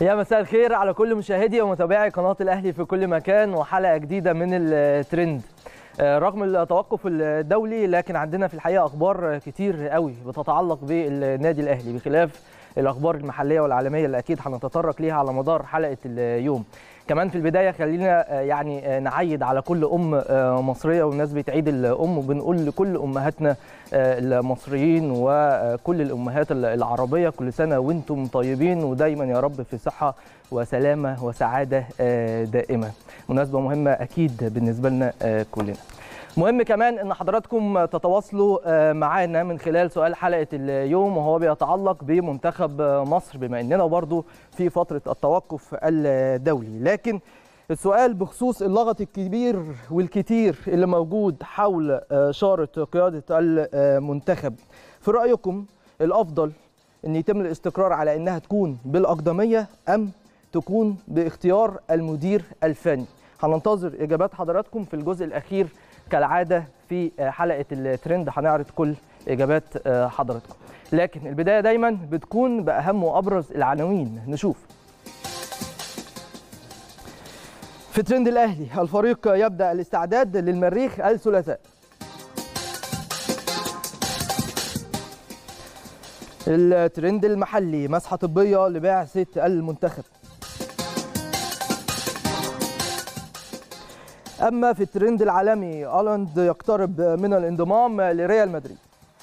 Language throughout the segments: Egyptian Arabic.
يا مساء الخير على كل مشاهدي ومتابعي قناة الأهلي في كل مكان وحلقة جديدة من الترند رغم التوقف الدولي لكن عندنا في الحقيقة أخبار كتير قوي بتتعلق بالنادي الأهلي بخلاف الأخبار المحلية والعالمية اللي أكيد هنتطرق ليها على مدار حلقة اليوم كمان في البدايه خلينا يعني نعيد على كل ام مصريه والناس بتعيد الام وبنقول لكل امهاتنا المصريين وكل الامهات العربيه كل سنه وانتم طيبين ودايما يا رب في صحه وسلامه وسعاده دائمه مناسبه مهمه اكيد بالنسبه لنا كلنا مهم كمان ان حضراتكم تتواصلوا معانا من خلال سؤال حلقه اليوم وهو بيتعلق بمنتخب مصر بما اننا برضو في فتره التوقف الدولي لكن السؤال بخصوص اللغط الكبير والكتير اللي موجود حول شاره قياده المنتخب في رايكم الافضل ان يتم الاستقرار على انها تكون بالاقدميه ام تكون باختيار المدير الفني هننتظر اجابات حضراتكم في الجزء الاخير كالعاده في حلقه الترند هنعرض كل اجابات حضراتكم لكن البدايه دايما بتكون باهم وابرز العناوين نشوف في ترند الاهلي الفريق يبدا الاستعداد للمريخ الثلاثاء الترند المحلي مسحه طبيه لبعثه المنتخب اما في الترند العالمي الاند يقترب من الانضمام لريال مدريد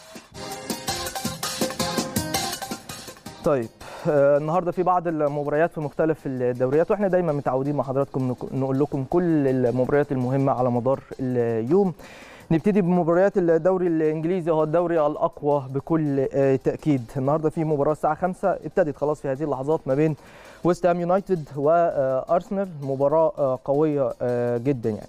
طيب النهارده في بعض المباريات في مختلف الدوريات واحنا دايما متعودين مع حضراتكم نقول لكم كل المباريات المهمه على مدار اليوم نبتدي بمباريات الدوري الانجليزي هو الدوري الاقوى بكل تاكيد النهارده في مباراه الساعه 5 ابتدت خلاص في هذه اللحظات ما بين ويست هام يونايتد وارسنال مباراه قويه جدا يعني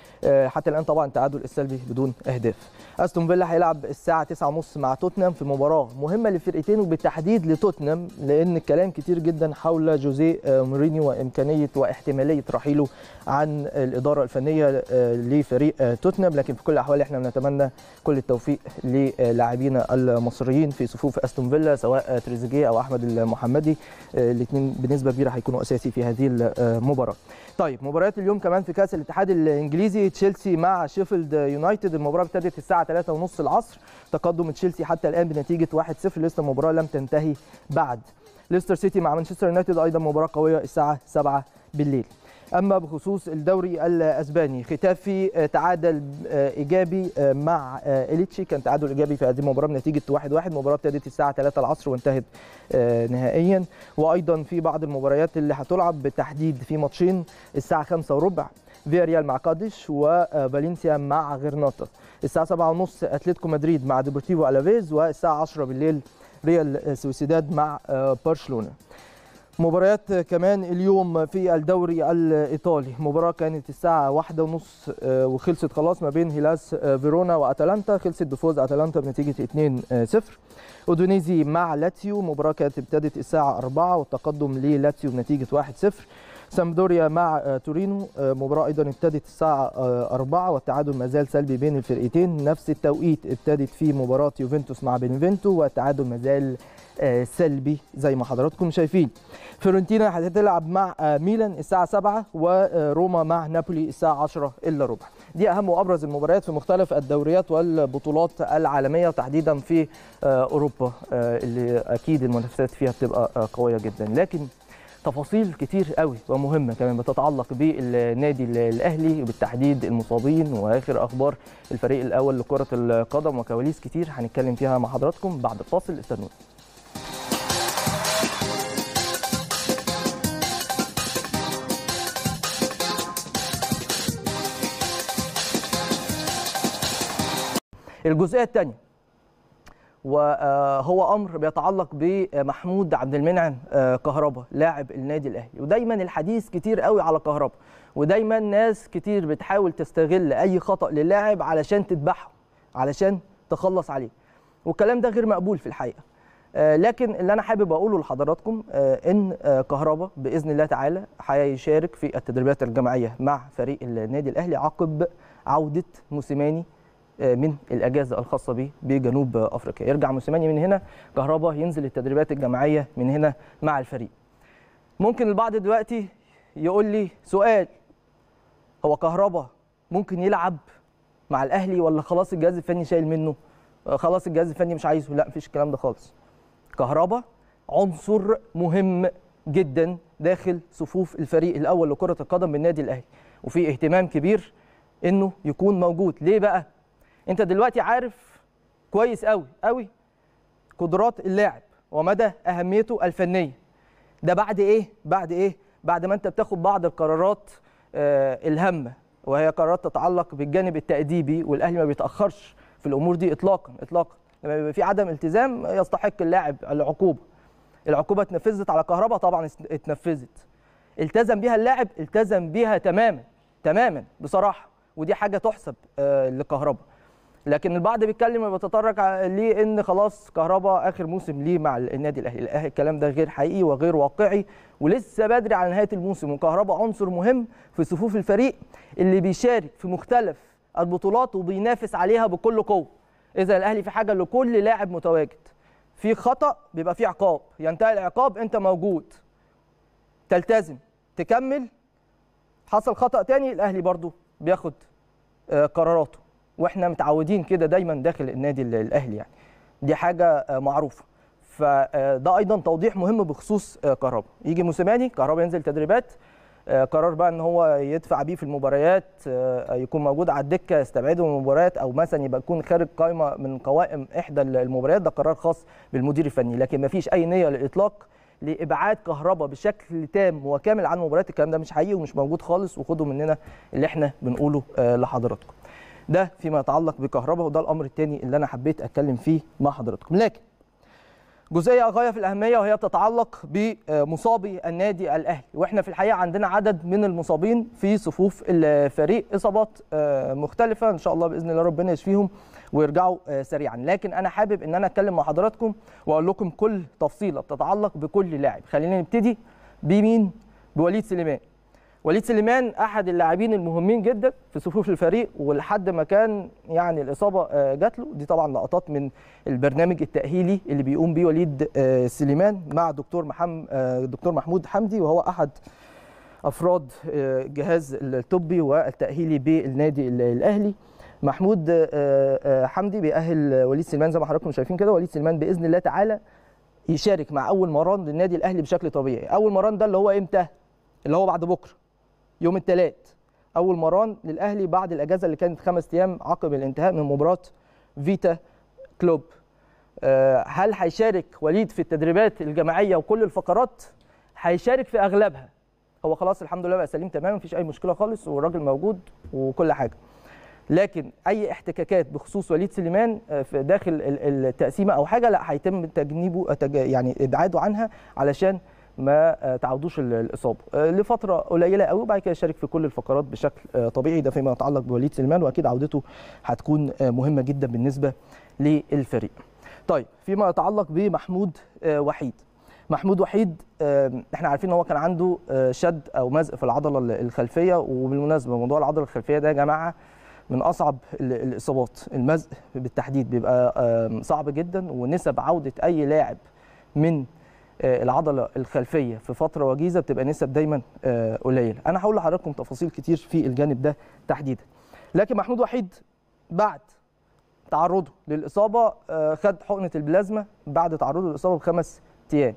حتى الان طبعا التعادل السلبي بدون اهداف استون فيلا هيلعب الساعه 9:30 مع توتنهام في مباراه مهمه للفرقتين وبالتحديد لتوتنهام لان الكلام كتير جدا حول جوزيه مورينيو وامكانيه واحتماليه رحيله عن الاداره الفنيه لفريق توتنهام لكن في كل الاحوال احنا بنتمنى كل التوفيق للاعبينا المصريين في صفوف استون فيلا سواء تريزيجيه او احمد المحمدي الاثنين بنسبه كبيره هيكونوا اساسي في هذه المباراه طيب مباريات اليوم كمان في كاس الاتحاد الانجليزي تشيلسي مع شيفيلد يونايتد المباراه ابتدت الساعه 3:30 العصر تقدم تشيلسي حتى الان بنتيجه 1-0 لسه المباراه لم تنتهي بعد ليستر سيتي مع مانشستر يونايتد ايضا مباراه قويه الساعه 7 بالليل اما بخصوص الدوري الاسباني ختافي تعادل ايجابي مع اليتشي كان تعادل ايجابي في هذه المباراه بنتيجه 1-1 مباراه ابتدت الساعه 3 العصر وانتهت نهائيا وايضا في بعض المباريات اللي هتلعب بالتحديد في ماتشين الساعه 5 وربع فيا ريال مع قادش وفالنسيا مع غرناطه الساعه 7:30 اتلتيكو مدريد مع ديبورتيفو الافيز والساعه 10 بالليل ريال سوسيداد مع برشلونه مباريات كمان اليوم في الدوري الايطالي مباراه كانت الساعه واحدة ونص وخلصت خلاص ما بين هيلاس فيرونا واتلانتا خلصت بفوز اتلانتا بنتيجه 2-0 اودونيزي مع لاتسيو مباراه كانت ابتدت الساعه 4 والتقدم للاتسيو بنتيجه 1-0 سامدوريا مع تورينو مباراة أيضا ابتدت الساعة 4 والتعادل ما زال سلبي بين الفرقتين نفس التوقيت ابتدت في مباراة يوفنتوس مع بنفنتو والتعادل ما زال سلبي زي ما حضراتكم شايفين فيورنتينا هتلعب مع ميلان الساعة 7 وروما مع نابولي الساعة 10 إلا ربع دي أهم وأبرز المباريات في مختلف الدوريات والبطولات العالمية وتحديدا في أوروبا اللي أكيد المنافسات فيها بتبقى قوية جدا لكن تفاصيل كتير قوي ومهمه كمان بتتعلق بالنادي الاهلي وبالتحديد المصابين واخر اخبار الفريق الاول لكره القدم وكواليس كتير هنتكلم فيها مع حضراتكم بعد الفاصل استنونا الجزئيه الثانيه وهو امر بيتعلق بمحمود عبد المنعم كهربا لاعب النادي الاهلي ودايما الحديث كتير قوي على كهربا ودايما ناس كتير بتحاول تستغل اي خطا للاعب علشان تذبحه علشان تخلص عليه والكلام ده غير مقبول في الحقيقه لكن اللي انا حابب اقوله لحضراتكم ان كهربا باذن الله تعالى هيشارك في التدريبات الجماعيه مع فريق النادي الاهلي عقب عوده موسيماني من الاجازه الخاصه به بجنوب افريقيا يرجع موسيماني من هنا كهربا ينزل التدريبات الجماعيه من هنا مع الفريق ممكن البعض دلوقتي يقول لي سؤال هو كهربا ممكن يلعب مع الاهلي ولا خلاص الجهاز الفني شايل منه آه، خلاص الجهاز الفني مش عايزه لا مفيش الكلام ده خالص كهربا عنصر مهم جدا داخل صفوف الفريق الاول لكره القدم بالنادي الاهلي وفي اهتمام كبير انه يكون موجود ليه بقى انت دلوقتي عارف كويس قوي قوي قدرات اللاعب ومدى اهميته الفنيه ده بعد ايه بعد ايه بعد ما انت بتاخد بعض القرارات آه الهامه وهي قرارات تتعلق بالجانب التاديبي والاهلي ما بيتاخرش في الامور دي اطلاقا اطلاقا لما يبقى في عدم التزام يستحق اللاعب العقوبه العقوبه اتنفذت على كهربا طبعا اتنفذت التزم بيها اللاعب التزم بيها تماما تماما بصراحه ودي حاجه تحسب آه لكهربا لكن البعض بيتكلم وبيتطرق ليه ان خلاص كهربا اخر موسم ليه مع النادي الاهلي الأهلي الكلام ده غير حقيقي وغير واقعي ولسه بدري على نهايه الموسم وكهربا عنصر مهم في صفوف الفريق اللي بيشارك في مختلف البطولات وبينافس عليها بكل قوه اذا الاهلي في حاجه لكل لاعب متواجد في خطا بيبقى في عقاب ينتهي العقاب انت موجود تلتزم تكمل حصل خطا تاني الاهلي برضو بياخد آه، قراراته واحنا متعودين كده دايما داخل النادي ال- الاهلي يعني دي حاجه آه، معروفه فده ايضا توضيح مهم بخصوص آه، كهربا يجي موسيماني كهربا ينزل تدريبات آه، قرار بقى ان هو يدفع بيه في المباريات آه، يكون موجود على الدكه يستبعده من المباريات او مثلا يبقى يكون خارج قائمه من قوائم احدى المباريات ده قرار خاص بالمدير الفني لكن ما فيش اي نيه للاطلاق لابعاد كهربا بشكل تام وكامل عن المباريات الكلام ده مش حقيقي ومش موجود خالص وخدوا مننا اللي احنا بنقوله آه، لحضراتكم ده فيما يتعلق بكهربا وده الامر الثاني اللي انا حبيت اتكلم فيه مع حضراتكم لكن جزئيه غايه في الاهميه وهي تتعلق بمصابي النادي الاهلي واحنا في الحقيقه عندنا عدد من المصابين في صفوف الفريق اصابات آه، مختلفه ان شاء الله باذن الله ربنا يشفيهم ويرجعوا آه، سريعا لكن انا حابب ان انا اتكلم مع حضراتكم واقول لكم كل تفصيله بتتعلق بكل لاعب خلينا نبتدي بمين بوليد سليمان وليد سليمان احد اللاعبين المهمين جدا في صفوف الفريق ولحد ما كان يعني الاصابه آه، جات له دي طبعا لقطات من البرنامج التاهيلي اللي بيقوم بيه وليد آه، سليمان مع دكتور محمد دكتور محمود حمدي وهو احد افراد آه، الجهاز الطبي والتاهيلي بالنادي ال- الاهلي محمود آه، آه، حمدي بيأهل وليد سليمان زي ما حضراتكم شايفين كده وليد سليمان باذن الله تعالى يشارك مع اول مران للنادي الاهلي بشكل طبيعي اول مران ده اللي هو امتى اللي هو بعد بكره يوم الثلاث اول مران للاهلي بعد الاجازه اللي كانت خمس ايام عقب الانتهاء من مباراه فيتا كلوب آه، هل هيشارك وليد في التدريبات الجماعيه وكل الفقرات هيشارك في اغلبها هو خلاص الحمد لله بقى سليم تماما مفيش اي مشكله خالص والراجل موجود وكل حاجه لكن اي احتكاكات بخصوص وليد سليمان آه، في داخل ال- التقسيمه او حاجه لا هيتم تجنيبه تج- يعني ابعاده عنها علشان ما آه، تعودوش ال- الاصابه آه، لفتره قليله قوي وبعد كده يشارك في كل الفقرات بشكل آه، طبيعي ده فيما يتعلق بوليد سليمان واكيد عودته هتكون آه، مهمه جدا بالنسبه للفريق طيب فيما يتعلق بمحمود آه، وحيد محمود وحيد آه، احنا عارفين ان هو كان عنده آه، شد او مزق في العضله ال- الخلفيه وبالمناسبه موضوع العضله الخلفيه ده يا جماعه من اصعب ال- الاصابات المزق بالتحديد بيبقى آم، صعب جدا ونسب عوده اي لاعب من آه، العضله الخلفيه في فتره وجيزه بتبقى نسب دايما آه، قليله انا هقول لحضراتكم تفاصيل كتير في الجانب ده تحديدا لكن محمود وحيد بعد تعرضه للاصابه آه، خد حقنه البلازما بعد تعرضه للاصابه بخمس ايام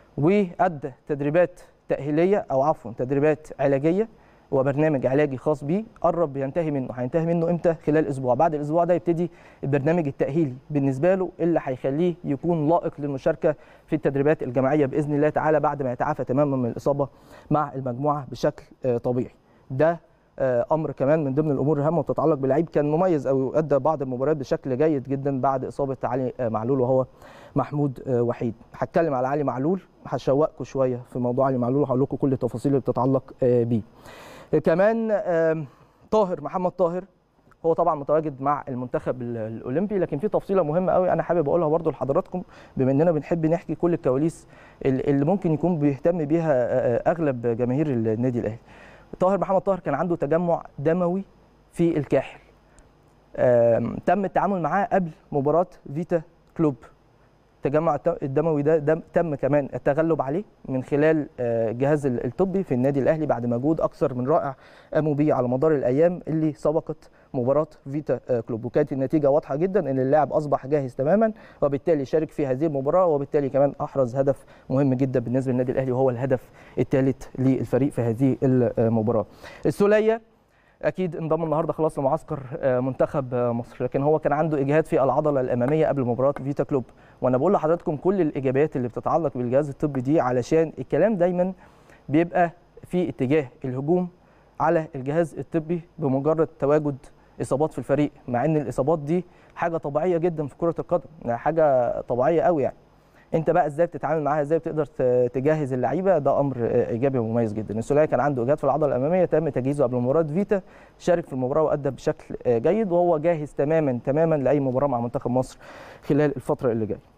وادى تدريبات تاهيليه او عفوا تدريبات علاجيه وبرنامج علاجي خاص بيه قرب ينتهي منه هينتهي منه امتى خلال اسبوع بعد الاسبوع ده يبتدي البرنامج التاهيلي بالنسبه له اللي هيخليه يكون لائق للمشاركه في التدريبات الجماعيه باذن الله تعالى بعد ما يتعافى تماما من الاصابه مع المجموعه بشكل آه، طبيعي ده آه، امر كمان من ضمن الامور الهامه وتتعلق بلعيب كان مميز او ادى بعض المباريات بشكل جيد جدا بعد اصابه علي آه، معلول وهو محمود آه، وحيد هتكلم على علي معلول هشوقكم شويه في موضوع علي معلول وهقول لكم كل التفاصيل اللي بتتعلق آه، بيه كمان آم، طاهر محمد طاهر هو طبعا متواجد مع المنتخب ال- الاولمبي لكن في تفصيله مهمه قوي انا حابب اقولها برضو لحضراتكم بما اننا بنحب نحكي كل الكواليس ال- اللي ممكن يكون بيهتم بيها آه، آه، اغلب جماهير النادي الاهلي طاهر محمد طاهر كان عنده تجمع دموي في الكاحل آم، تم التعامل معاه قبل مباراه فيتا كلوب التجمع الدموي ده, ده تم كمان التغلب عليه من خلال الجهاز الطبي في النادي الاهلي بعد مجهود اكثر من رائع قاموا بيه على مدار الايام اللي سبقت مباراه فيتا كلوب وكانت النتيجه واضحه جدا ان اللاعب اصبح جاهز تماما وبالتالي شارك في هذه المباراه وبالتالي كمان احرز هدف مهم جدا بالنسبه للنادي الاهلي وهو الهدف الثالث للفريق في هذه المباراه. السوليه اكيد انضم النهارده خلاص لمعسكر منتخب مصر لكن هو كان عنده اجهاد في العضله الاماميه قبل مباراه فيتا كلوب وانا بقول لحضراتكم كل الاجابات اللي بتتعلق بالجهاز الطبي دي علشان الكلام دايما بيبقى في اتجاه الهجوم على الجهاز الطبي بمجرد تواجد اصابات في الفريق مع ان الاصابات دي حاجه طبيعيه جدا في كره القدم حاجه طبيعيه قوي يعني انت بقى ازاي بتتعامل معاها ازاي بتقدر تجهز اللعيبه ده امر ايجابي ومميز جدا السوليه كان عنده اجهاد في العضله الاماميه تم تجهيزه قبل مباراه فيتا شارك في المباراه وادى بشكل جيد وهو جاهز تماما تماما لاي مباراه مع منتخب مصر خلال الفتره اللي جايه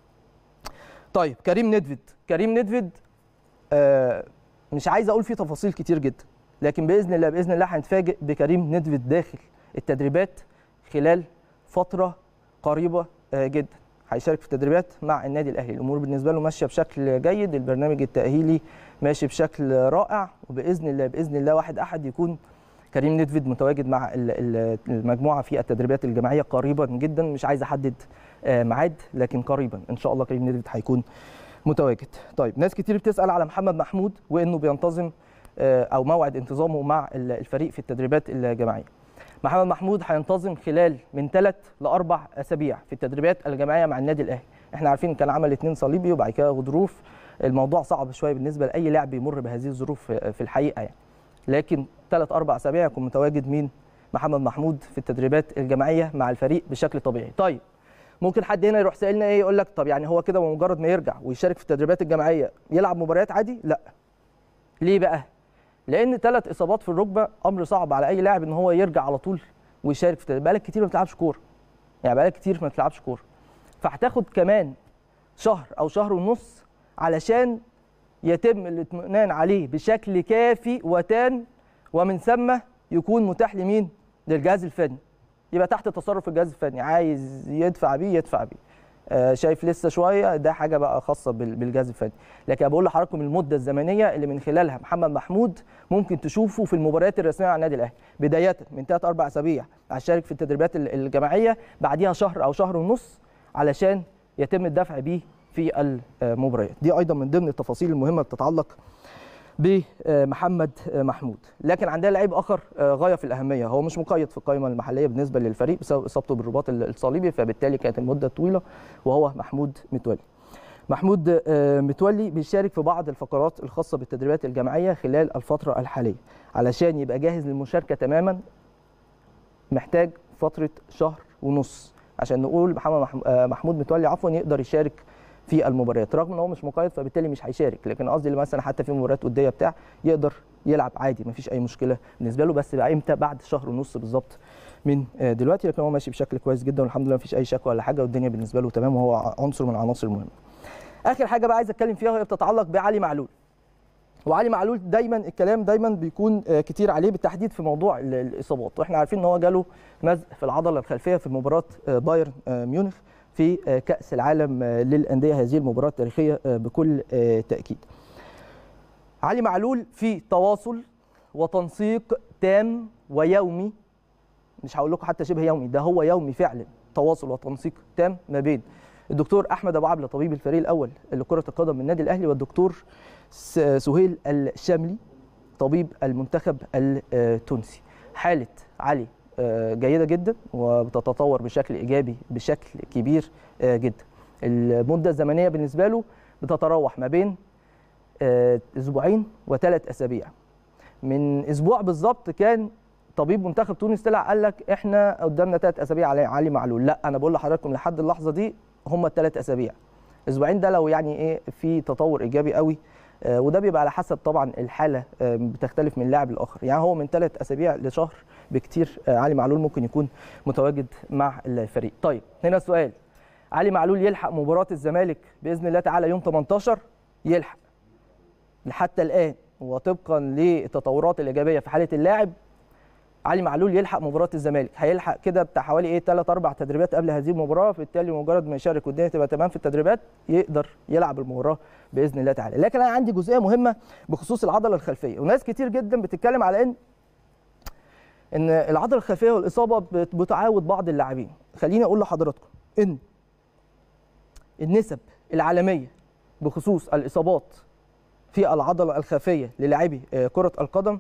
طيب كريم ندفد كريم ندفد آه مش عايز اقول فيه تفاصيل كتير جدا لكن باذن الله باذن الله هنتفاجئ بكريم ندفد داخل التدريبات خلال فتره قريبه آه جدا هيشارك في التدريبات مع النادي الاهلي الامور بالنسبه له ماشيه بشكل جيد البرنامج التاهيلي ماشي بشكل رائع وباذن الله باذن الله واحد احد يكون كريم نيدفيد متواجد مع المجموعه في التدريبات الجماعيه قريبا جدا مش عايز احدد ميعاد لكن قريبا ان شاء الله كريم نيدفيد هيكون متواجد طيب ناس كتير بتسال على محمد محمود وانه بينتظم او موعد انتظامه مع الفريق في التدريبات الجماعيه محمد محمود هينتظم خلال من ثلاث لاربع اسابيع في التدريبات الجماعيه مع النادي الاهلي احنا عارفين كان عمل اثنين صليبي وبعد كده غضروف الموضوع صعب شويه بالنسبه لاي لاعب بيمر بهذه الظروف في الحقيقه يعني لكن ثلاث اربع اسابيع يكون متواجد مين محمد محمود في التدريبات الجماعيه مع الفريق بشكل طبيعي طيب ممكن حد هنا يروح سالنا ايه يقول لك طب يعني هو كده بمجرد ما يرجع ويشارك في التدريبات الجماعيه يلعب مباريات عادي لا ليه بقى لان ثلاث اصابات في الركبه امر صعب على اي لاعب ان هو يرجع على طول ويشارك في التدريب بقالك كتير ما بتلعبش كوره يعني بقالك كتير ما بتلعبش كوره فهتاخد كمان شهر او شهر ونص علشان يتم الاطمئنان عليه بشكل كافي وتام ومن ثم يكون متاح لمين للجهاز الفني يبقى تحت تصرف الجهاز الفني عايز يدفع بيه يدفع بيه آه شايف لسه شويه ده حاجه بقى خاصه بالجهاز الفني لكن بقول لحضراتكم المده الزمنيه اللي من خلالها محمد محمود ممكن تشوفه في المباريات الرسميه على النادي الاهلي بدايه من ثلاث اربع اسابيع هيشارك في التدريبات الجماعيه بعديها شهر او شهر ونص علشان يتم الدفع بيه في المباريات دي ايضا من ضمن التفاصيل المهمه اللي تتعلق بمحمد محمود لكن عندنا لعيب اخر غايه في الاهميه هو مش مقيد في القائمه المحليه بالنسبه للفريق بسبب اصابته بالرباط الصليبي فبالتالي كانت المده طويله وهو محمود متولي محمود متولي بيشارك في بعض الفقرات الخاصه بالتدريبات الجماعيه خلال الفتره الحاليه علشان يبقى جاهز للمشاركه تماما محتاج فتره شهر ونص عشان نقول محمد محمود متولي عفوا يقدر يشارك في المباريات رغم ان هو مش مقيد فبالتالي مش هيشارك لكن قصدي مثلا حتى في مباريات وديه بتاع يقدر يلعب عادي مفيش اي مشكله بالنسبه له بس بقى امتى بعد شهر ونص بالظبط من دلوقتي لكن هو ماشي بشكل كويس جدا والحمد لله مفيش اي شكوى ولا حاجه والدنيا بالنسبه له تمام وهو عنصر من العناصر المهمه اخر حاجه بقى عايز اتكلم فيها وهي بتتعلق بعلي معلول وعلي معلول دايما الكلام دايما بيكون كتير عليه بالتحديد في موضوع الاصابات واحنا عارفين ان هو جاله مزق في العضله الخلفيه في مباراه بايرن ميونخ في كأس العالم للأندية هذه المباراة التاريخية بكل تأكيد علي معلول في تواصل وتنسيق تام ويومي مش هقول لكم حتى شبه يومي ده هو يومي فعلا تواصل وتنسيق تام ما بين الدكتور احمد ابو عبله طبيب الفريق الاول لكره القدم من النادي الاهلي والدكتور سهيل الشاملي طبيب المنتخب التونسي حاله علي جيده جدا وبتتطور بشكل ايجابي بشكل كبير جدا المده الزمنيه بالنسبه له بتتراوح ما بين اسبوعين وثلاث اسابيع من اسبوع بالظبط كان طبيب منتخب تونس طلع قال لك احنا قدامنا ثلاث اسابيع على علي معلول لا انا بقول لحضراتكم لحد اللحظه دي هم الثلاث اسابيع اسبوعين ده لو يعني ايه في تطور ايجابي قوي وده بيبقى على حسب طبعا الحاله بتختلف من لاعب لاخر يعني هو من ثلاث اسابيع لشهر بكتير علي معلول ممكن يكون متواجد مع الفريق طيب هنا السؤال علي معلول يلحق مباراه الزمالك باذن الله تعالى يوم 18 يلحق حتى الان وطبقا للتطورات الايجابيه في حاله اللاعب علي معلول يلحق مباراه الزمالك هيلحق كده بتاع حوالي ايه ثلاث اربع تدريبات قبل هذه المباراه بالتالي مجرد ما يشارك والدنيا تبقى تمام في التدريبات يقدر يلعب المباراه باذن الله تعالى لكن انا عندي جزئيه مهمه بخصوص العضله الخلفيه وناس كتير جدا بتتكلم على ان ان العضله الخلفيه والاصابه بت- بتعاود بعض اللاعبين خليني اقول لحضراتكم ان النسب العالميه بخصوص الاصابات في العضله الخلفيه للاعبي آه، كره القدم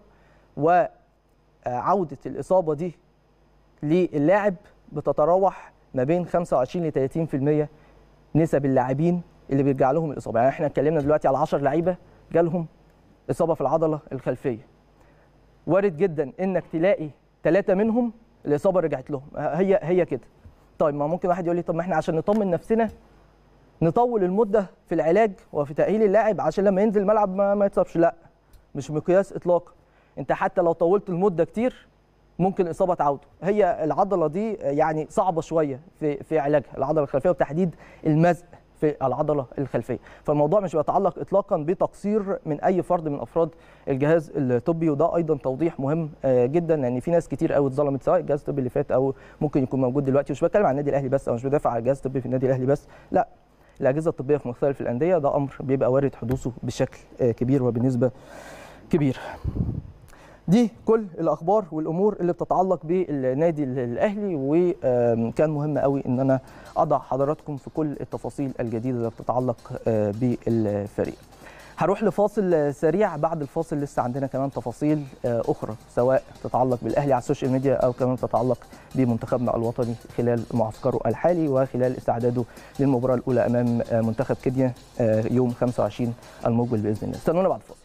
وعوده الاصابه دي للاعب بتتراوح ما بين 25 ل 30% نسب اللاعبين اللي بيرجع لهم الاصابه يعني احنا اتكلمنا دلوقتي على 10 لعيبه جالهم اصابه في العضله الخلفيه وارد جدا انك تلاقي ثلاثه منهم الاصابه رجعت لهم هي هي كده طيب ما ممكن واحد يقول لي طب ما احنا عشان نطمن نفسنا نطول المده في العلاج وفي تاهيل اللاعب عشان لما ينزل الملعب ما, ما يتصابش لا مش مقياس اطلاقا انت حتى لو طولت المده كتير ممكن الاصابه تعوده هي العضله دي يعني صعبه شويه في في علاجها العضله الخلفيه وتحديد المزق في العضله الخلفيه فالموضوع مش بيتعلق اطلاقا بتقصير من اي فرد من افراد الجهاز الطبي وده ايضا توضيح مهم آه، جدا لان في ناس كتير قوي اتظلمت سواء الجهاز الطبي اللي فات او ممكن يكون موجود دلوقتي مش بتكلم عن النادي الاهلي بس او مش بدافع عن الجهاز الطبي في النادي الاهلي بس لا الاجهزه الطبيه في مختلف الانديه ده امر بيبقى وارد حدوثه بشكل آه، كبير وبنسبه كبيره دي كل الاخبار والامور اللي بتتعلق بالنادي الاهلي وكان مهم قوي ان انا اضع حضراتكم في كل التفاصيل الجديده اللي بتتعلق آه، بالفريق هروح لفاصل سريع بعد الفاصل لسه عندنا كمان تفاصيل آه، اخرى سواء تتعلق بالاهلي على السوشيال ميديا او كمان تتعلق بمنتخبنا الوطني خلال معسكره الحالي وخلال استعداده للمباراه الاولى امام آه، منتخب كينيا آه، يوم 25 المقبل باذن الله استنونا بعد الفاصل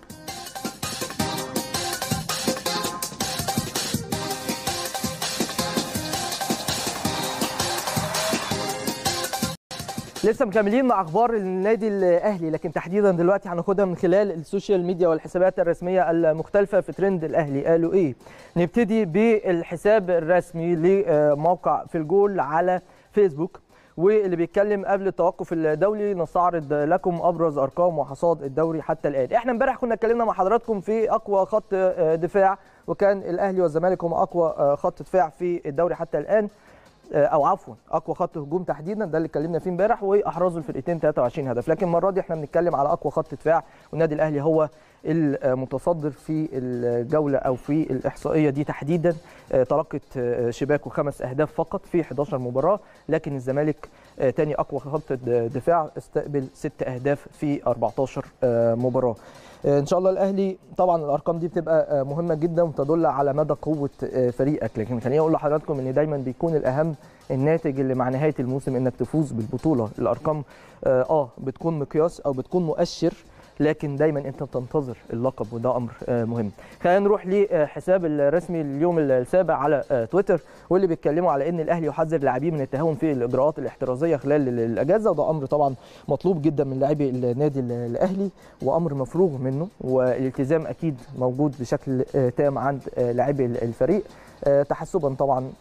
لسه مكملين مع اخبار النادي الاهلي لكن تحديدا دلوقتي هناخدها من خلال السوشيال ميديا والحسابات الرسميه المختلفه في ترند الاهلي قالوا ايه نبتدي بالحساب الرسمي لموقع في الجول على فيسبوك واللي بيتكلم قبل التوقف الدولي نستعرض لكم ابرز ارقام وحصاد الدوري حتى الان احنا امبارح كنا اتكلمنا مع حضراتكم في اقوى خط دفاع وكان الاهلي والزمالك هم اقوى خط دفاع في الدوري حتى الان او عفوا اقوى خط هجوم تحديدا ده اللي اتكلمنا فيه امبارح واحرزوا الفرقتين 23 هدف لكن المره دي احنا بنتكلم على اقوى خط دفاع والنادي الاهلي هو المتصدر في الجوله او في الاحصائيه دي تحديدا تلقت شباكه خمس اهداف فقط في 11 مباراه لكن الزمالك تاني اقوى خط دفاع استقبل ست اهداف في 14 مباراه ان شاء الله الاهلي طبعا الارقام دي بتبقى مهمه جدا وتدل على مدى قوه فريقك لكن خليني اقول لحضراتكم ان دايما بيكون الاهم الناتج اللي مع نهايه الموسم انك تفوز بالبطوله الارقام اه بتكون مقياس او بتكون مؤشر لكن دايما انت بتنتظر اللقب وده امر مهم خلينا نروح لحساب الرسمي اليوم السابع على تويتر واللي بيتكلموا على ان الاهلي يحذر لاعبيه من التهاون في الاجراءات الاحترازيه خلال الاجازه وده امر طبعا مطلوب جدا من لاعبي النادي الاهلي وامر مفروغ منه والالتزام اكيد موجود بشكل تام عند لاعبي الفريق تحسبا طبعا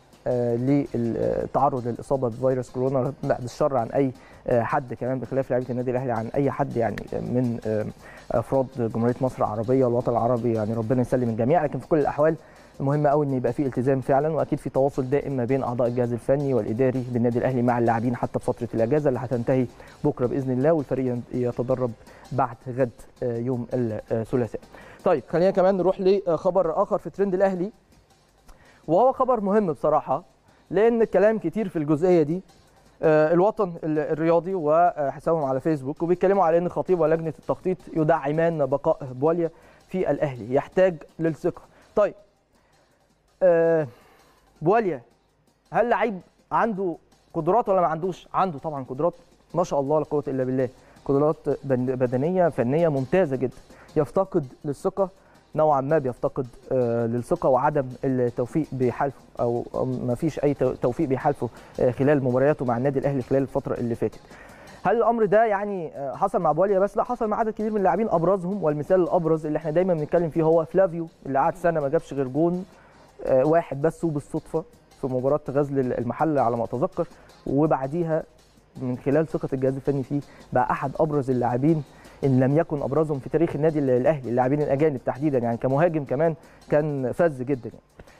للتعرض للاصابه بفيروس كورونا بعد الشر عن اي حد كمان بخلاف لعيبه النادي الاهلي عن اي حد يعني من افراد جمهوريه مصر العربيه والوطن العربي يعني ربنا يسلم الجميع لكن في كل الاحوال مهم قوي ان يبقى في التزام فعلا واكيد في تواصل دائم ما بين اعضاء الجهاز الفني والاداري بالنادي الاهلي مع اللاعبين حتى في فتره الاجازه اللي هتنتهي بكره باذن الله والفريق يتدرب بعد غد يوم الثلاثاء. طيب خلينا كمان نروح لخبر اخر في ترند الاهلي وهو خبر مهم بصراحه لان الكلام كتير في الجزئيه دي الوطن الرياضي وحسابهم على فيسبوك وبيتكلموا على ان خطيب ولجنه التخطيط يدعمان بقاء بواليا في الاهلي يحتاج للثقه طيب بواليا هل لعيب عنده قدرات ولا ما عندوش عنده طبعا قدرات ما شاء الله لا قوه الا بالله قدرات بدنيه فنيه ممتازه جدا يفتقد للثقه نوعا ما بيفتقد للثقه وعدم التوفيق بحالفه او ما فيش اي توفيق بحالفه خلال مبارياته مع النادي الاهلي خلال الفتره اللي فاتت هل الامر ده يعني حصل مع بواليا بس لا حصل مع عدد كبير من اللاعبين ابرزهم والمثال الابرز اللي احنا دايما بنتكلم فيه هو فلافيو اللي قعد سنه ما جابش غير جون واحد بس وبالصدفه في مباراه غزل المحله على ما اتذكر وبعديها من خلال ثقه الجهاز الفني فيه بقى احد ابرز اللاعبين ان لم يكن ابرزهم في تاريخ النادي الاهلي اللاعبين الاجانب تحديدا يعني كمهاجم كمان كان فذ جدا يعني.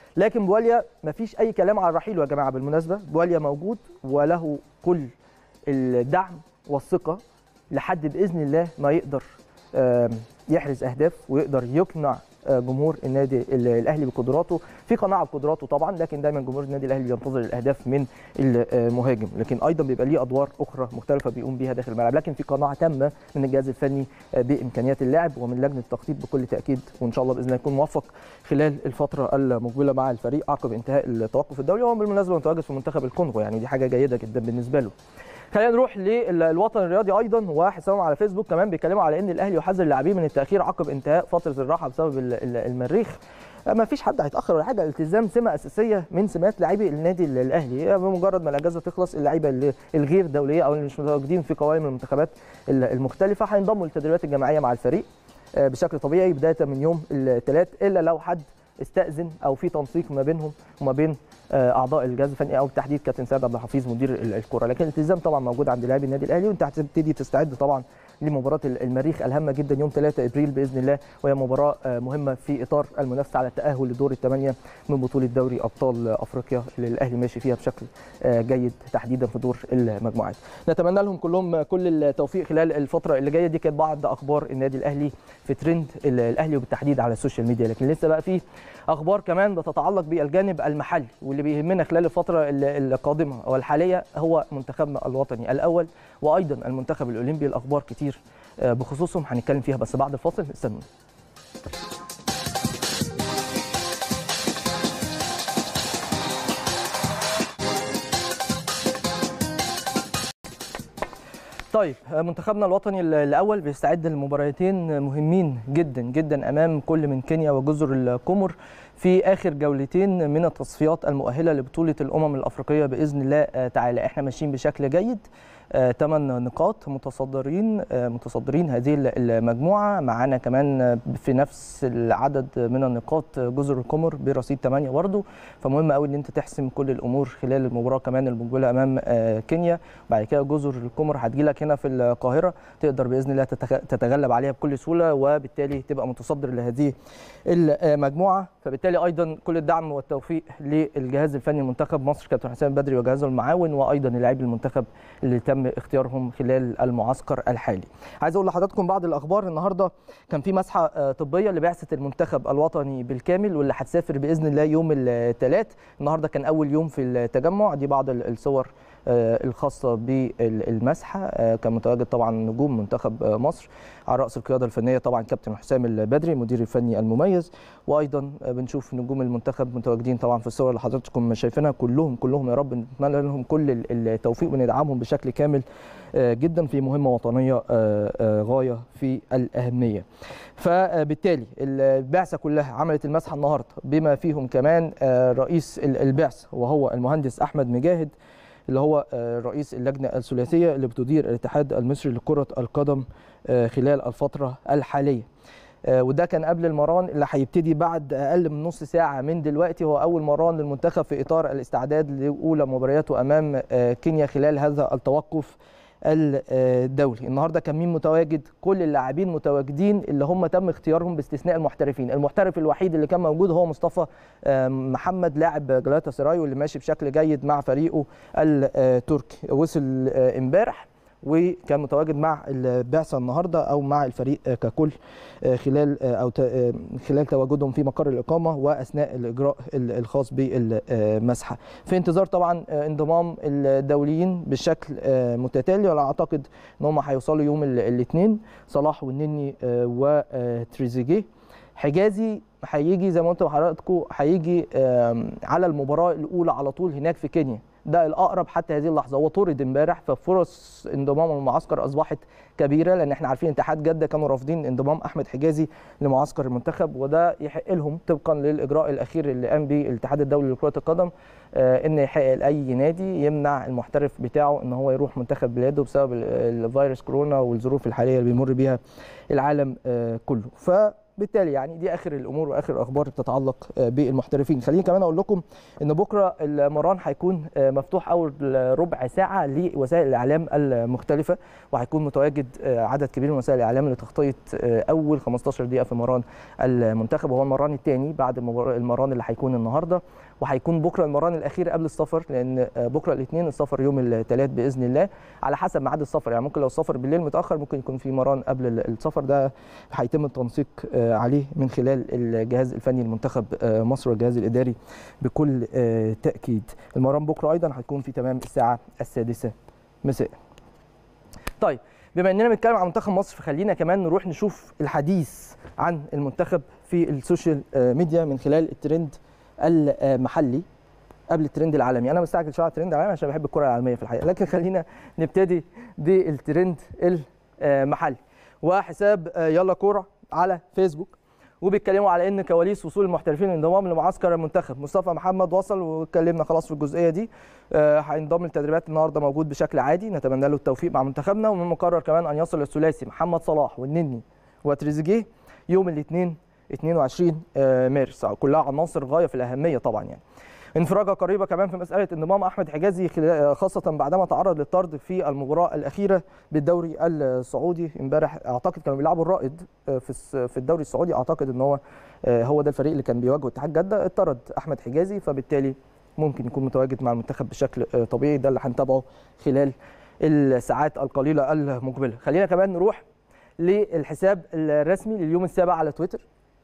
لكن بواليا مفيش اي كلام على رحيله يا جماعه بالمناسبه بواليا موجود وله كل الدعم والثقه لحد باذن الله ما يقدر آم، يحرز اهداف ويقدر يقنع آه، جمهور النادي ال- الاهلي بقدراته في قناعه بقدراته طبعا لكن دايما جمهور النادي الاهلي بينتظر الاهداف من المهاجم لكن ايضا بيبقى ليه ادوار اخرى مختلفه بيقوم بيها داخل الملعب لكن في قناعه تامه من الجهاز الفني آه، بامكانيات اللاعب ومن لجنه التخطيط بكل تاكيد وان شاء الله باذن الله يكون موفق خلال الفتره المقبله مع الفريق عقب انتهاء التوقف الدولي وهو بالمناسبه متواجد في منتخب الكونغو يعني دي حاجه جيده جدا بالنسبه له خلينا نروح للوطن الرياضي ايضا وحسام على فيسبوك كمان بيتكلموا على ان الاهلي يحذر اللاعبين من التاخير عقب انتهاء فتره الراحه بسبب ال- ال- المريخ ما فيش حد هيتاخر ولا حاجه الالتزام سمه اساسيه من سمات لاعبي النادي الاهلي بمجرد ما الاجازه تخلص اللعيبه اللي الغير دوليه او اللي مش متواجدين في قوائم المنتخبات ال- المختلفه هينضموا للتدريبات الجماعيه مع الفريق آه، بشكل طبيعي بدايه من يوم الثلاث الا لو حد استاذن او في تنسيق ما بينهم وما بين آه، اعضاء الجهاز الفني او بالتحديد كابتن سيد عبد الحفيظ مدير ال- الكره لكن الالتزام طبعا موجود عند لاعبي النادي الاهلي وانت هتبتدي تستعد طبعا لمباراه ال- المريخ الهامه جدا يوم 3 ابريل باذن الله وهي مباراه آه، مهمه في اطار المنافسه على التاهل لدور الثمانيه من بطوله دوري ابطال افريقيا اللي الاهلي ماشي فيها بشكل آه، جيد تحديدا في دور المجموعات نتمنى لهم كلهم كل التوفيق خلال الفتره اللي جايه دي كانت بعض اخبار النادي الاهلي في ترند ال- الاهلي وبالتحديد على السوشيال ميديا لكن لسه بقى في اخبار كمان بتتعلق بالجانب المحلي واللي بيهمنا خلال الفتره ال- القادمه والحاليه هو منتخبنا الوطني الاول وايضا المنتخب الاولمبي الاخبار كتير آه، بخصوصهم هنتكلم فيها بس بعد الفاصل استنوا طيب آه، منتخبنا الوطني ال- الاول بيستعد لمباراتين مهمين جدا جدا امام كل من كينيا وجزر القمر في اخر جولتين من التصفيات المؤهله لبطوله الامم الافريقيه باذن الله آه، تعالى احنا ماشيين بشكل جيد ثمان نقاط متصدرين آه، متصدرين هذه ال- المجموعه معانا كمان آه، في نفس العدد من النقاط آه، جزر القمر برصيد 8 برضه فمهم قوي ان انت تحسم كل الامور خلال المباراه كمان المقبله امام آه، كينيا بعد كده جزر القمر هتجيلك هنا في القاهره تقدر باذن الله تتغ- تتغلب عليها بكل سهوله وبالتالي تبقى متصدر لهذه المجموعه فبالتالي ايضا كل الدعم والتوفيق للجهاز الفني المنتخب مصر كابتن حسام بدري وجهازه المعاون وايضا لاعبي المنتخب اللي تم اختيارهم خلال المعسكر الحالي. عايز اقول لحضراتكم بعض الاخبار النهارده كان في مسحه آه، طبيه لبعثه المنتخب الوطني بالكامل واللي هتسافر باذن الله يوم الثلاث النهارده كان اول يوم في التجمع دي بعض ال- الصور آه، الخاصه بالمسحه آه، كان متواجد طبعا نجوم منتخب آه، مصر على راس القياده الفنيه طبعا كابتن حسام البدري المدير الفني المميز وايضا آه، بنشوف نجوم المنتخب متواجدين طبعا في الصور اللي حضراتكم شايفينها كلهم كلهم يا رب نتمنى لهم كل ال- التوفيق وندعمهم بشكل كامل آه، جدا في مهمه وطنيه آه، آه، غايه في الاهميه. فبالتالي البعثه كلها عملت المسحه النهارده بما فيهم كمان آه، رئيس ال- البعثه وهو المهندس احمد مجاهد اللي هو آه، رئيس اللجنه الثلاثيه اللي بتدير الاتحاد المصري لكره القدم آه، خلال الفتره الحاليه. آه، وده كان قبل المران اللي هيبتدي بعد اقل من نص ساعه من دلوقتي هو اول مران للمنتخب في اطار الاستعداد لاولى مبارياته امام آه، كينيا خلال هذا التوقف الدولي النهارده كان مين متواجد كل اللاعبين متواجدين اللي هم تم اختيارهم باستثناء المحترفين المحترف الوحيد اللي كان موجود هو مصطفى آه، محمد لاعب جلاتا سراي واللي ماشي بشكل جيد مع فريقه التركي وصل آه، امبارح وكان متواجد مع البعثه النهارده او مع الفريق آه، ككل آه، خلال آه، او ت- آه، خلال تواجدهم في مقر الاقامه واثناء الاجراء ال- الخاص بالمسحه في انتظار طبعا آه، انضمام الدوليين بشكل آه، متتالي ولا اعتقد ان هم هيوصلوا يوم الاثنين صلاح والنني آه، وتريزيجيه حجازي هيجي زي ما قلت لحضراتكم هيجي آم، على المباراه الاولى على طول هناك في كينيا ده الاقرب حتى هذه اللحظه هو طرد امبارح ففرص انضمامه للمعسكر اصبحت كبيره لان احنا عارفين اتحاد جده كانوا رافضين انضمام احمد حجازي لمعسكر المنتخب وده يحق لهم طبقا للاجراء الاخير اللي قام به الاتحاد الدولي لكره القدم آه، ان يحق لاي نادي يمنع المحترف بتاعه ان هو يروح منتخب بلاده بسبب ال- الفيروس كورونا والظروف الحاليه اللي بيمر بيها العالم آه، كله ف فبالتالي يعني دي اخر الامور واخر الاخبار بتتعلق بالمحترفين خليني كمان اقول لكم ان بكره المران هيكون مفتوح اول ربع ساعه لوسائل الاعلام المختلفه وهيكون متواجد عدد كبير من وسائل الاعلام لتغطيه اول 15 دقيقه في مران المنتخب وهو المران الثاني بعد المران اللي هيكون النهارده وهيكون بكره المران الاخير قبل السفر لان بكره الاثنين السفر يوم الثلاث باذن الله على حسب ميعاد السفر يعني ممكن لو السفر بالليل متاخر ممكن يكون في مران قبل السفر ده هيتم التنسيق عليه من خلال الجهاز الفني لمنتخب مصر والجهاز الاداري بكل تاكيد المران بكره ايضا هتكون في تمام الساعه السادسه مساء طيب بما اننا بنتكلم عن منتخب مصر فخلينا كمان نروح نشوف الحديث عن المنتخب في السوشيال ميديا من خلال الترند المحلي قبل الترند العالمي انا مستعجل شويه على الترند العالمي عشان بحب الكره العالميه في الحقيقه لكن خلينا نبتدي بالترند المحلي وحساب يلا كوره على فيسبوك وبيتكلموا على ان كواليس وصول المحترفين للانضمام لمعسكر المنتخب مصطفى محمد وصل واتكلمنا خلاص في الجزئيه دي هينضم للتدريبات النهارده موجود بشكل عادي نتمنى له التوفيق مع منتخبنا ومن المقرر كمان ان يصل الثلاثي محمد صلاح والنني وتريزيجيه يوم الاثنين 22 مارس كلها عناصر غايه في الاهميه طبعا يعني انفراجه قريبه كمان في مساله انضمام احمد حجازي خاصه بعدما تعرض للطرد في المباراه الاخيره بالدوري السعودي امبارح اعتقد كانوا بيلعبوا الرائد في في الدوري السعودي اعتقد ان هو هو ده الفريق اللي كان بيواجهه اتحاد جده اطرد احمد حجازي فبالتالي ممكن يكون متواجد مع المنتخب بشكل طبيعي ده اللي هنتابعه خلال الساعات القليله المقبله خلينا كمان نروح للحساب الرسمي لليوم السابع على تويتر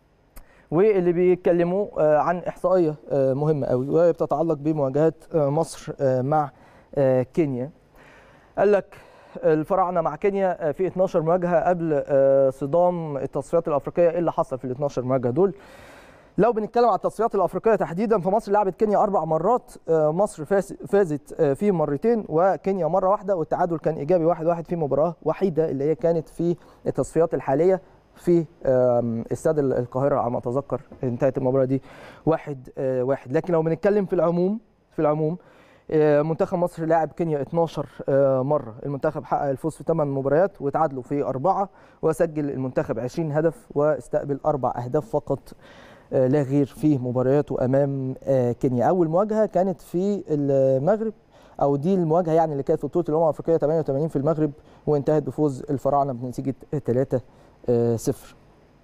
واللي بيتكلموا عن احصائيه مهمه قوي وهي بتتعلق بمواجهات مصر مع كينيا قال لك الفراعنه مع كينيا في 12 مواجهه قبل صدام التصفيات الافريقيه ايه اللي حصل في ال 12 مواجهه دول لو بنتكلم على التصفيات الافريقيه تحديدا فمصر لعبت كينيا اربع مرات مصر فازت في مرتين وكينيا مره واحده والتعادل كان ايجابي واحد واحد في مباراه وحيده اللي هي كانت في التصفيات الحاليه في استاد القاهره على ما اتذكر انتهت المباراه دي واحد واحد لكن لو بنتكلم في العموم في العموم منتخب مصر لاعب كينيا 12 مره المنتخب حقق الفوز في 8 مباريات وتعادلوا في اربعه وسجل المنتخب 20 هدف واستقبل اربع اهداف فقط لا غير في مبارياته امام كينيا اول مواجهه كانت في المغرب او دي المواجهه يعني اللي كانت في بطوله الامم الافريقيه 88 في المغرب وانتهت بفوز الفراعنه بنتيجه 3 صفر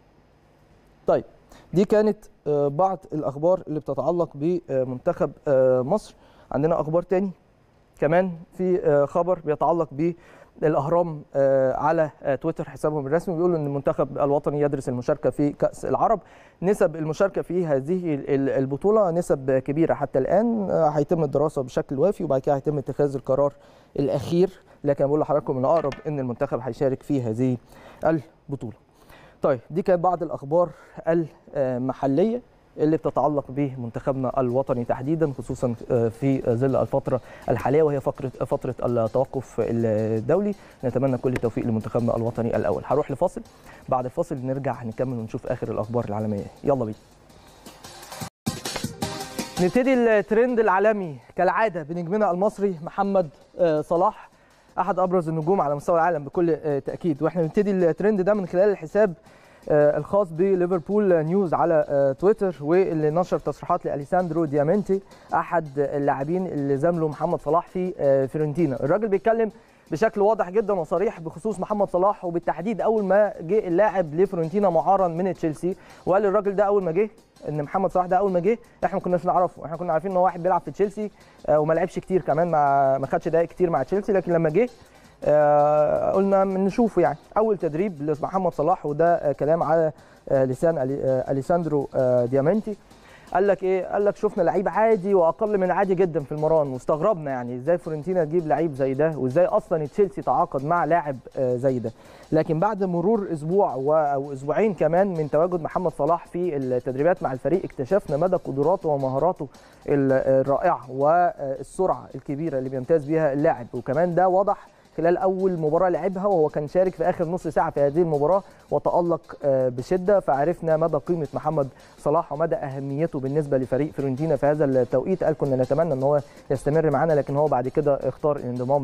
طيب دي كانت بعض الاخبار اللي بتتعلق بمنتخب مصر عندنا اخبار تاني كمان في خبر بيتعلق بالاهرام على تويتر حسابهم الرسمي بيقولوا ان المنتخب الوطني يدرس المشاركه في كاس العرب نسب المشاركه في هذه البطوله نسب كبيره حتى الان هيتم الدراسه بشكل وافي وبعد كده هيتم اتخاذ القرار الاخير لكن بقول لحضراتكم ان اقرب ان المنتخب هيشارك في هذه البطوله. طيب دي كانت بعض الاخبار المحليه اللي بتتعلق بمنتخبنا الوطني تحديدا خصوصا في ظل الفتره الحاليه وهي فقره فتره التوقف الدولي نتمنى كل التوفيق لمنتخبنا الوطني الاول هروح لفاصل بعد الفاصل نرجع نكمل ونشوف اخر الاخبار العالميه يلا بينا نبتدي الترند العالمي كالعاده بنجمنا المصري محمد صلاح احد ابرز النجوم على مستوى العالم بكل تاكيد واحنا بنبتدي الترند ده من خلال الحساب الخاص بليفربول نيوز على تويتر واللي نشر تصريحات لاليساندرو ديامنتي احد اللاعبين اللي زاملوا محمد صلاح في فيورنتينا الراجل بيتكلم بشكل واضح جدا وصريح بخصوص محمد صلاح وبالتحديد اول ما جه اللاعب لفيورنتينا معارا من تشيلسي وقال الراجل ده اول ما جه ان محمد صلاح ده اول ما جه احنا ما كناش نعرفه احنا كنا عارفين ان هو واحد بيلعب في تشيلسي وما لعبش كتير كمان ما ما خدش دقائق كتير مع تشيلسي لكن لما جه آه قلنا نشوفه يعني اول تدريب لمحمد صلاح وده آه كلام على آه لسان اليساندرو ديامنتي قال لك ايه قال لك شفنا لعيب عادي واقل من عادي جدا في المران واستغربنا يعني ازاي فورنتينا تجيب لعيب زي ده وازاي اصلا تشيلسي تعاقد مع لاعب زي ده لكن بعد مرور اسبوع او اسبوعين كمان من تواجد محمد صلاح في التدريبات مع الفريق اكتشفنا مدى قدراته ومهاراته الرائعه والسرعه الكبيره اللي بيمتاز بيها اللاعب وكمان ده وضح خلال اول مباراه لعبها وهو كان شارك في اخر نص ساعه في هذه المباراه وتالق بشده فعرفنا مدى قيمه محمد صلاح ومدى اهميته بالنسبه لفريق فيورنتينا في هذا التوقيت قال كنا نتمنى ان هو يستمر معانا لكن هو بعد كده اختار الانضمام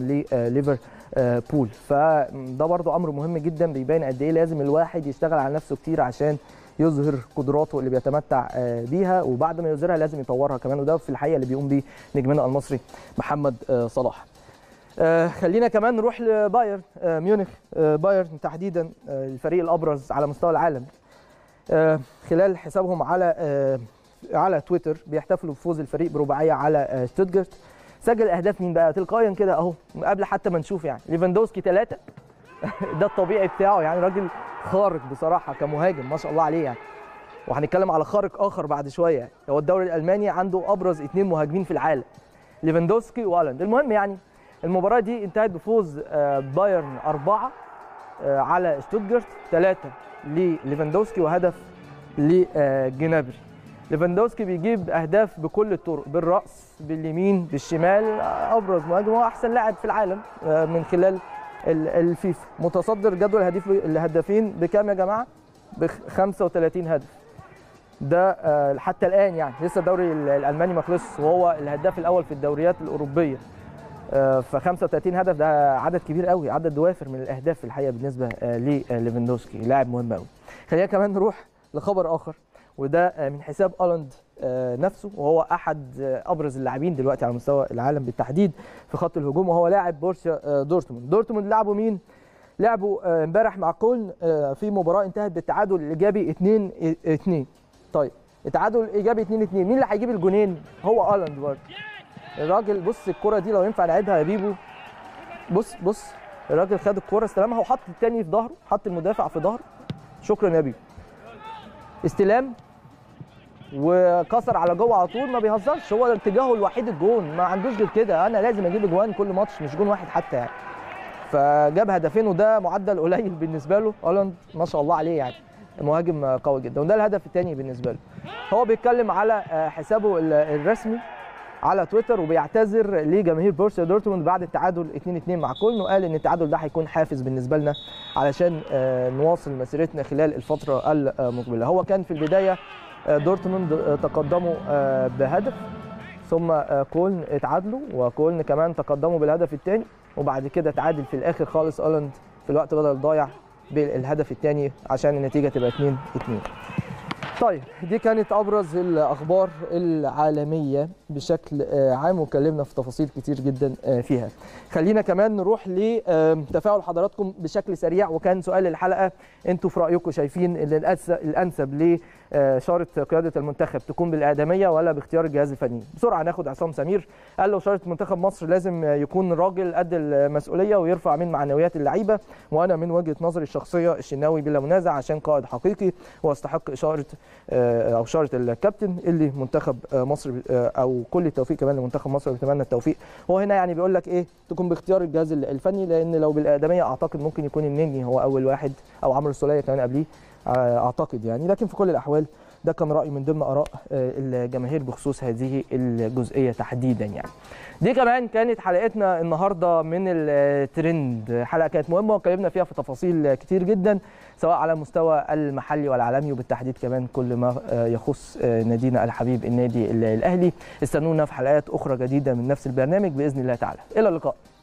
لليفربول فده برضو امر مهم جدا بيبين قد ايه لازم الواحد يشتغل على نفسه كتير عشان يظهر قدراته اللي بيتمتع آه، بيها وبعد ما يظهرها لازم يطورها كمان وده في الحقيقه اللي بيقوم بيه نجمنا المصري محمد آه، صلاح آه، خلينا كمان نروح لبايرن آه، ميونخ آه، بايرن تحديدا آه، الفريق الابرز على مستوى العالم آه، خلال حسابهم على آه، على تويتر بيحتفلوا بفوز الفريق برباعيه على آه، شتوتجارت سجل اهداف مين بقى تلقائيا كده اهو قبل حتى ما نشوف يعني ليفاندوسكي ثلاثه ده الطبيعي بتاعه يعني راجل خارق بصراحه كمهاجم ما شاء الله عليه يعني وهنتكلم على خارق اخر بعد شويه يعني. هو الدوري الالماني عنده ابرز اثنين مهاجمين في العالم ليفاندوسكي والاند المهم يعني المباراه دي انتهت بفوز آه، بايرن أربعة آه، على شتوتجارت ثلاثة لليفاندوسكي وهدف لجنابري ليفاندوسكي بيجيب اهداف بكل الطرق بالراس باليمين بالشمال آه، ابرز مهاجم هو احسن لاعب في العالم آه، من خلال ال- الفيفا متصدر جدول الهديف الهدافين بكام يا جماعه ب 35 هدف ده آه، حتى الان يعني لسه الدوري ال- الالماني ما خلصش وهو الهداف الاول في الدوريات الاوروبيه ف 35 هدف ده عدد كبير قوي عدد دوافر من الاهداف في الحقيقه بالنسبه آه، لليفاندوسكي لاعب مهم قوي خلينا كمان نروح لخبر اخر وده آه، من حساب الاند آه، نفسه وهو احد آه، ابرز اللاعبين دلوقتي على مستوى العالم بالتحديد في خط الهجوم وهو لاعب بورسيا آه، دورتموند دورتموند لعبوا مين لعبوا آه، امبارح مع كولن آه، في مباراه انتهت بالتعادل الايجابي 2 2 طيب التعادل الايجابي 2 2 مين اللي هيجيب الجونين هو الاند برضه الراجل بص الكرة دي لو ينفع نعيدها يا بيبو بص بص الراجل خد الكرة استلمها وحط التاني في ظهره حط المدافع في ظهره شكرا يا بيبو استلام وكسر على جوه على طول ما بيهزرش هو اتجاهه الوحيد الجون ما عندوش غير كده انا لازم اجيب اجوان كل ماتش مش جون واحد حتى يعني فجاب هدفين وده معدل قليل بالنسبه له هولاند ما شاء الله عليه يعني مهاجم قوي جدا وده الهدف الثاني بالنسبه له هو بيتكلم على آه، حسابه ال- الرسمي على تويتر وبيعتذر لجماهير بورسيا دورتموند بعد التعادل 2-2 مع كولن وقال ان التعادل ده هيكون حافز بالنسبه لنا علشان آه، نواصل مسيرتنا خلال الفتره المقبله هو كان في البدايه آه، دورتموند آه، تقدموا آه، بهدف ثم آه، كولن اتعادلوا وكولن كمان تقدموا بالهدف الثاني وبعد كده تعادل في الاخر خالص اولاند في الوقت بدل الضايع بالهدف الثاني عشان النتيجه تبقى 2 2 طيب دي كانت ابرز الاخبار العالميه بشكل آه، عام واتكلمنا في تفاصيل كتير جدا آه، فيها خلينا كمان نروح لتفاعل حضراتكم بشكل سريع وكان سؤال الحلقه انتوا في رايكم شايفين ان الأنس- الانسب لشاره قياده المنتخب تكون بالادميه ولا باختيار الجهاز الفني بسرعه ناخد عصام سمير قال له شاره منتخب مصر لازم يكون راجل قد المسؤوليه ويرفع من معنويات اللعيبه وانا من وجهه نظري الشخصيه الشناوي بلا منازع عشان قائد حقيقي واستحق اشاره آه، او اشاره الكابتن اللي منتخب آه، مصر آه، او كل التوفيق كمان لمنتخب مصر بيتمنى التوفيق هو هنا يعني بيقول لك ايه تكون باختيار الجهاز الفني لان لو بالادميه اعتقد ممكن يكون النني هو اول واحد او عمرو السوليه كمان قبليه آه، اعتقد يعني لكن في كل الاحوال ده كان راي من ضمن اراء آه، الجماهير بخصوص هذه الجزئيه تحديدا يعني دي كمان كانت حلقتنا النهارده من الترند حلقه كانت مهمه واتكلمنا فيها في تفاصيل كتير جدا سواء على المستوى المحلي والعالمي وبالتحديد كمان كل ما آه، يخص آه، نادينا الحبيب النادي الاهلي استنونا في حلقات اخرى جديده من نفس البرنامج باذن الله تعالى الى اللقاء